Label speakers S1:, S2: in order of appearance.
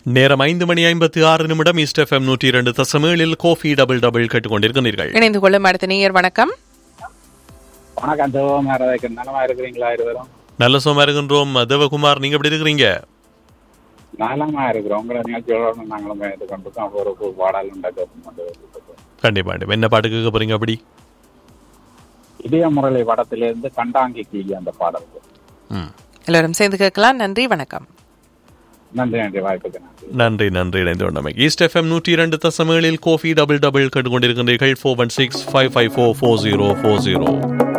S1: நேரம் ஐந்து மணி ஐம்பத்தி ஆறு நிமிடம் ஈஸ்ட் எஃப்எம் நூற்றி இரண்டு தசமேழில் கோஃபி டபுள் டபுள் கேட்டுக்கொண்டிருக்கிறீர்கள்
S2: இணைந்து கொள்ளும் அடுத்த நேயர் வணக்கம்
S3: வணக்கம் சிவகுமாரதைக்கு நலமா இருக்கிறீங்களா இருவரும்
S1: நல்ல சோமா இருக்கின்றோம் தேவகுமார் நீங்க எப்படி இருக்கிறீங்க
S3: நலமா இருக்கிறோம் உங்களை நிகழ்ச்சியோட நாங்களும் பயந்து கொண்டிருக்கோம் அப்போ ஒரு ஒரு பாடல் உண்டா கேட்கும் கொண்டு வந்துருக்கோம்.
S1: கண்டிப்பா கண்டிப்பா. என்ன பாட்டு கேட்க போறீங்க அப்படி
S3: இதய முரளி படத்திலிருந்து கண்டாங்கி கிளி அந்த பாடலுக்கு
S1: ம்.
S2: எல்லாரும் சேர்ந்து கேட்கலாம் நன்றி வணக்கம்
S3: நன்றி நன்றி வாய்ப்புக்கு நன்றி
S1: நன்றி நன்றி இணைந்து கொண்டமை ஈஸ்ட் எஃப்எம் நூற்றி இரண்டு தசமேழில் கோஃபி டபுள் டபுள் கேட்டுக்கொண்டிருக்கின்றீர்கள் four one six five five four four zero four zero